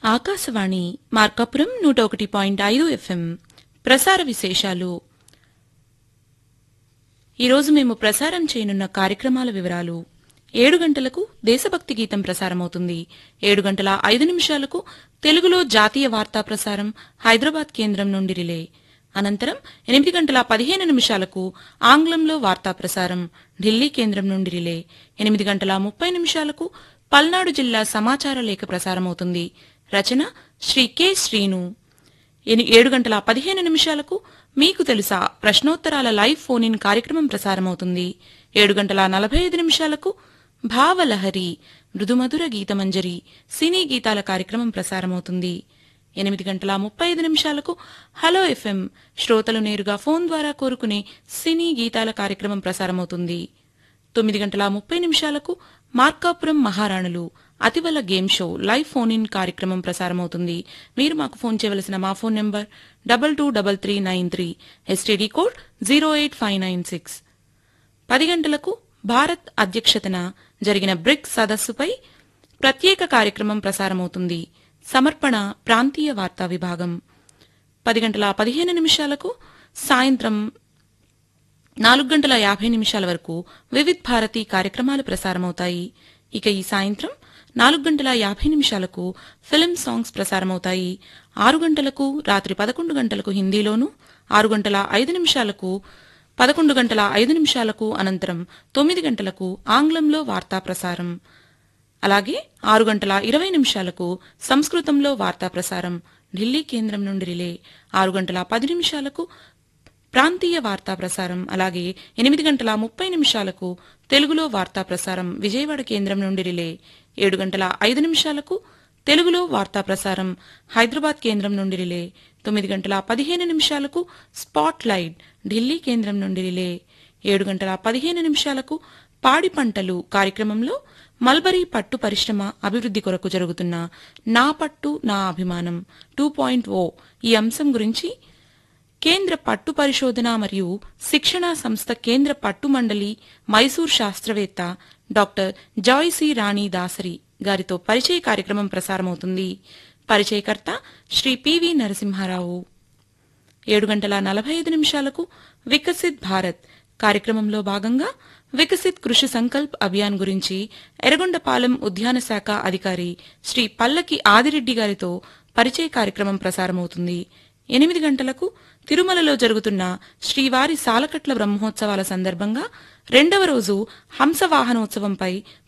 ఆకాశవాణి మార్కాపురం నూట ఒకటి పాయింట్ ఐదు ఎఫ్ఎం ప్రసార విశేషాలు ఈరోజు మేము ప్రసారం చేయనున్న కార్యక్రమాల వివరాలు ఏడు గంటలకు దేశభక్తి గీతం ప్రసారమవుతుంది ఏడు గంటల ఐదు నిమిషాలకు తెలుగులో జాతీయ వార్తా ప్రసారం హైదరాబాద్ కేంద్రం నుండి రిలే అనంతరం ఎనిమిది గంటల పదిహేను నిమిషాలకు ఆంగ్లంలో వార్తా ప్రసారం ఢిల్లీ కేంద్రం నుండి రిలే ఎనిమిది గంటల ముప్పై నిమిషాలకు పల్నాడు జిల్లా సమాచార లేఖ ప్రసారమవుతుంది రచన శ్రీ కె శ్రీను ఎని- ఏడు గంటల పదిహేను నిమిషాలకు మీకు తెలుసా ప్రశ్నోత్తరాల లైవ్ ఫోన్ ఇన్ కార్యక్రమం ప్రసారమవుతుంది ఏడు గంటల నలభై ఐదు నిమిషాలకు భావలహరి మృదుమధుర గీతమంజరి సినీ గీతాల కార్యక్రమం ప్రసారమవుతుంది ఎనిమిది గంటల ముప్పై ఐదు నిమిషాలకు హలో ఎఫ్ఎం శ్రోతలు నేరుగా ఫోన్ ద్వారా కోరుకునే సినీ గీతాల కార్యక్రమం ప్రసారమవుతుంది తొమ్మిది గంటల ముప్పై నిమిషాలకు మార్కాపురం మహారాణులు అతివల game show live phone in కార్యక్రమం ప్రసారమవుతుంది మీరు మాకు ఫోన్ చేయవలసిన మా phone number double two double three nine three STD code zero eight five nine six పది గంటలకు భారత్ అధ్యక్షతన జరిగిన బ్రిక్స్ సదస్సుపై ప్రత్యేక కార్యక్రమం ప్రసారమవుతుంది సమర్పణ ప్రాంతీయ వార్తా విభాగం పది గంటల పదిహేను నిమిషాలకు సాయంత్రం నాలుగు గంటల యాభై నిమిషాల వరకు వివిధ్ భారతి కార్యక్రమాలు ప్రసారమవుతాయి ఇక ఈ సాయంత్రం నాలుగు గంటల యాభై నిమిషాలకు ఫిల్మ్ సాంగ్స్ ప్రసారమవుతాయి ఆరు గంటలకు రాత్రి పదకొండు గంటలకు హిందీలోను ఆరు గంటల ఐదు నిమిషాలకు పదకొండు గంటల ఐదు నిమిషాలకు అనంతరం తొమ్మిది గంటలకు ఆంగ్లంలో వార్తా ప్రసారం అలాగే ఆరు గంటల ఇరవై నిమిషాలకు సంస్కృతంలో వార్తా ప్రసారం ఢిల్లీ కేంద్రం నుండి రిలే ఆరు గంటల పది నిమిషాలకు ప్రాంతీయ వార్తా ప్రసారం అలాగే ఎనిమిది గంటల ముప్పై నిమిషాలకు తెలుగులో వార్తా ప్రసారం విజయవాడ కేంద్రం నుండి రిలే ఏడు గంటల ఐదు నిమిషాలకు తెలుగులో వార్తా ప్రసారం హైదరాబాద్ కేంద్రం నుండి రిలే తొమ్మిది గంటల పదిహేను నిమిషాలకు స్పాట్ లైట్ ఢిల్లీ కేంద్రం నుండి రిలే ఏడు గంటల పదిహేను నిమిషాలకు పాడి పంటలు కార్యక్రమంలో మల్బరీ పట్టు పరిశ్రమ అభివృద్ధి కొరకు జరుగుతున్న నా పట్టు నా అభిమానం టూ పాయింట్ ఓ ఈ అంశం గురించి కేంద్ర పట్టు పరిశోధన మరియు శిక్షణా సంస్థ కేంద్ర పట్టు మండలి మైసూర్ శాస్త్రవేత్త doctor Joy C Rani Dasari గారితో పరిచయ కార్యక్రమం ప్రసారమవుతుంది పరిచయకర్త శ్రీ పివి నరసింహారావు ఏడు గంటల నలభై ఐదు నిమిషాలకు వికసిత్ భారత్ కార్యక్రమంలో భాగంగా వికసిత్ కృషి సంకల్ప్ అభియాన్ గురించి ఎర్రగొండపాలెం ఉద్యాన శాఖ అధికారి శ్రీ పల్లకి ఆదిరెడ్డి గారితో పరిచయ కార్యక్రమం ప్రసారమవుతుంది ఎనిమిది గంటలకు తిరుమలలో జరుగుతున్న శ్రీవారి సాలకట్ల బ్రహ్మోత్సవాల సందర్భంగా రెండవ రోజు హంసవాహనోత్సవంపై